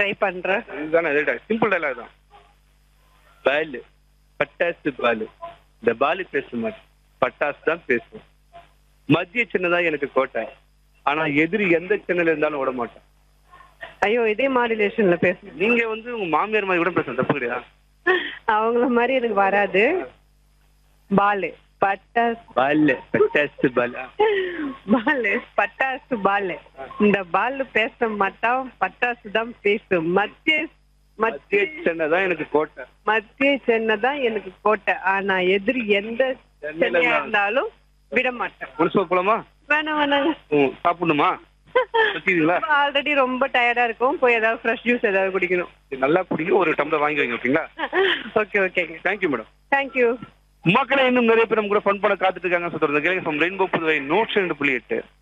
Try பண்றேன் இதுதானே இதே சிம்பிள் டைலாக் தான் பால் பட்டாசு பால் இந்த பால் பேச மாட்டேன் பட்டாசு தான் பேசும் மத்திய சின்னதா எனக்கு கோட்டை ஆனா எதிரி எந்த சின்னல இருந்தாலும் விட மாட்டேன் ஐயோ இதே மாடுலேஷன்ல பேசணும் நீங்க வந்து உங்க மாமியார் மாதிரி கூட பேசணும் தப்பு கிடையாது அவங்கள மாதிரி எனக்கு வராது பாலு பட்டாசு பால் பட்டாசு பால் பாலு பட்டாசு பாலு இந்த பால் பேச மாட்டான் பட்டாசு தான் பேசும் மத்திய மத்திய மத்திய சின்னதா எனக்கு கோட்டை மத்திய சென்னை தான் எனக்கு கோட்டை ஆனா எதிரி எந்த சென்னையில சென்னையா தான். இருந்தாலும் விட மாட்டேன் முழுசா போலாமா வேணாம் வேணாங்க ம், சாப்பிடணுமா வச்சுக்கிறீங்களா ஆல்ரெடி ரொம்ப டயர்டா இருக்கும் போய் ஏதாவது ஃப்ரெஷ் ஜூஸ் ஏதாவது குடிக்கணும் நல்லா பிடிக்கும் ஒரு டம்ளர் வாங்கி வைங்க ஓகேங்களா ஓகே ஓகேங்க தேங்க்யூ மேடம் தேங்க்யூ மக்களை இன்னும் நிறைய பேர் நம்ம கூட ஃபன் பண்ண காத்துட்டு இருக்காங்க சொல்றது கேளுங்க ஃப்ரம் ரெயின்போ புதுவை நூற்றி ரெண்டு புள்ளி எட்டு